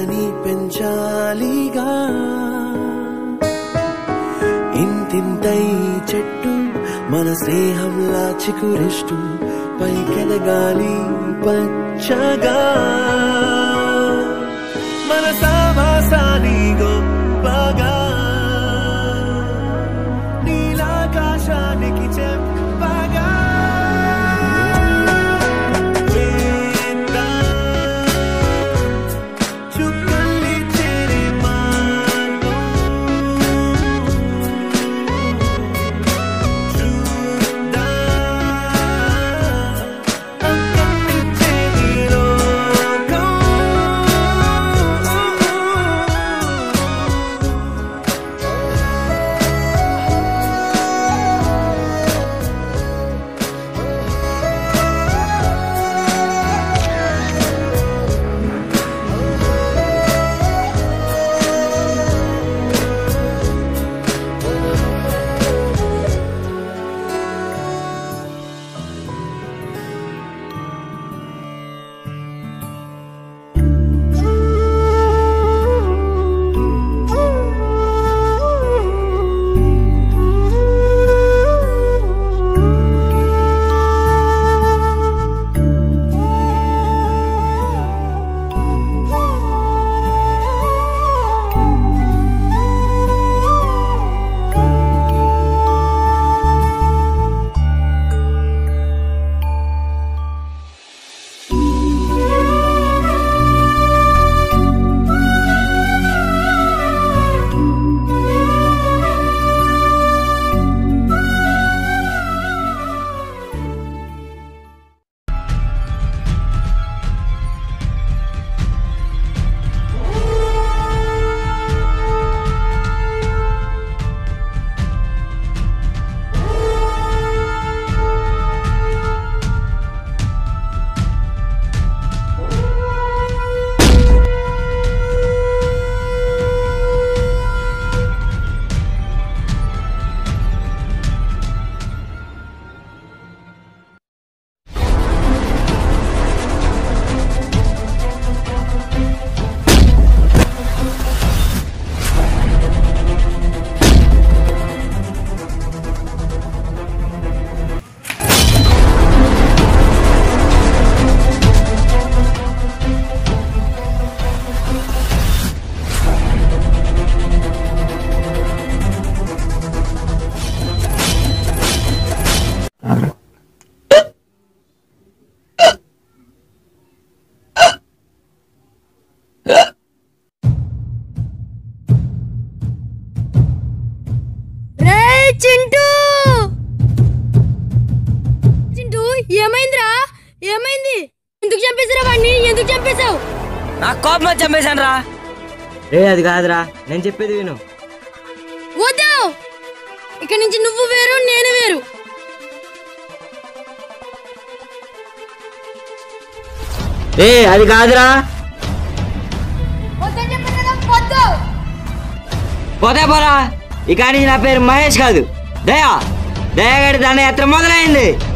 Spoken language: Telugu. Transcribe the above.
ప్రేమని పెంచాలిగా ఇంతింతై చెట్టు మన స్నేహంలా చికురిస్తూ పైకెదగాలి పచ్చగా మన సావాసాని గొప్పగా నీలాకాశానికి చెప్పగా చేద్దాం చుక్కల్ని చేరే మార్గం చూద్దాం అంతమించే ఈ లోకం రే చింటూ చింటూ ఏమైందిరా ఏమైంది ఎందుకు చంపేశారా వాడిని ఎందుకు చంపేశావు నాకు కోపం వచ్చి చంపేశాను రా రే అది కాదురా నేను చెప్పేది విను వద్దు ఇక్కడి నుంచి నువ్వు వేరు నేను వేరు రే అది కాదురా వద్దని చెప్పాను కదా, వద్దు పోతే పోరా ఇక నుంచి నా పేరు మహేష్ కాదు దయా దయగడి దండయాత్ర మొదలైంది